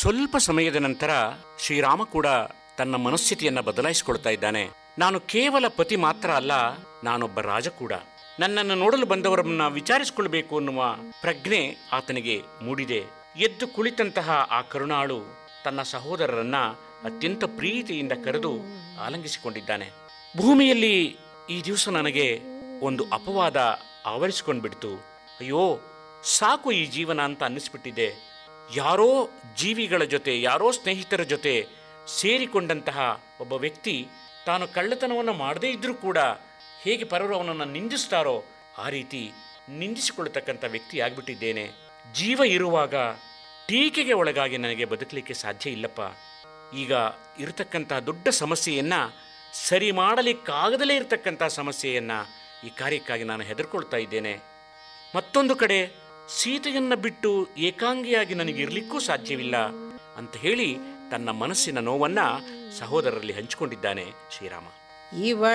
ಸ್ವಲ್ಪ ಸಮಯದ ನಂತರ ಶ್ರೀರಾಮ ಕೂಡ ತನ್ನ ಮನಸ್ಥಿತಿಯನ್ನ ಬದಲಾಯಿಸಿಕೊಳ್ತಾ ಇದ್ದಾನೆ ನಾನು ಕೇವಲ ಪತಿ ಮಾತ್ರ ಅಲ್ಲ ನಾನೊಬ್ಬ ರಾಜ ಕೂಡ ನನ್ನನ್ನು ನೋಡಲು ಬಂದವರನ್ನ ವಿಚಾರಿಸಿಕೊಳ್ಬೇಕು ಅನ್ನುವ ಪ್ರಜ್ಞೆ ಆತನಿಗೆ ಮೂಡಿದೆ ಎದ್ದು ಕುಳಿತಂತಹ ಆ ಕರುಣಾಳು ತನ್ನ ಸಹೋದರರನ್ನ ಅತ್ಯಂತ ಪ್ರೀತಿಯಿಂದ ಕರೆದು ಆಲಂಗಿಸಿಕೊಂಡಿದ್ದಾನೆ ಭೂಮಿಯಲ್ಲಿ ಈ ದಿವಸ ನನಗೆ ಒಂದು ಅಪವಾದ ಆವರಿಸಿಕೊಂಡ್ಬಿಡ್ತು ಅಯ್ಯೋ ಸಾಕು ಈ ಜೀವನ ಅಂತ ಅನ್ನಿಸ್ಬಿಟ್ಟಿದೆ ಯಾರೋ ಜೀವಿಗಳ ಜೊತೆ ಯಾರೋ ಸ್ನೇಹಿತರ ಜೊತೆ ಸೇರಿಕೊಂಡಂತಹ ಒಬ್ಬ ವ್ಯಕ್ತಿ ತಾನು ಕಳ್ಳತನವನ್ನು ಮಾಡದೇ ಇದ್ರೂ ಕೂಡ ಹೇಗೆ ಪರರು ಅವನನ್ನು ನಿಂದಿಸ್ತಾರೋ ಆ ರೀತಿ ನಿಂದಿಸಿಕೊಳ್ಳತಕ್ಕಂಥ ವ್ಯಕ್ತಿ ಆಗ್ಬಿಟ್ಟಿದ್ದೇನೆ ಜೀವ ಇರುವಾಗ ಟೀಕೆಗೆ ಒಳಗಾಗಿ ನನಗೆ ಬದುಕಲಿಕ್ಕೆ ಸಾಧ್ಯ ಇಲ್ಲಪ್ಪ ಈಗ ಇರತಕ್ಕಂತಹ ದೊಡ್ಡ ಸಮಸ್ಯೆಯನ್ನ ಸರಿ ಮಾಡಲಿಕ್ಕಾಗದಲೇ ಇರತಕ್ಕಂತಹ ಸಮಸ್ಯೆಯನ್ನ ಈ ಕಾರ್ಯಕ್ಕಾಗಿ ನಾನು ಹೆದರ್ಕೊಳ್ತಾ ಇದ್ದೇನೆ ಮತ್ತೊಂದು ಕಡೆ ಸೀತೆಯನ್ನ ಬಿಟ್ಟು ಏಕಾಂಗಿಯಾಗಿ ನನಗಿರ್ಲಿಕ್ಕೂ ಸಾಧ್ಯವಿಲ್ಲ ಅಂತ ಹೇಳಿ ತನ್ನ ಮನಸ್ಸಿನ ನೋವನ್ನ ಸಹೋದರರಲ್ಲಿ ಹಂಚಿಕೊಂಡಿದ್ದಾನೆ ಶ್ರೀರಾಮ ಇವ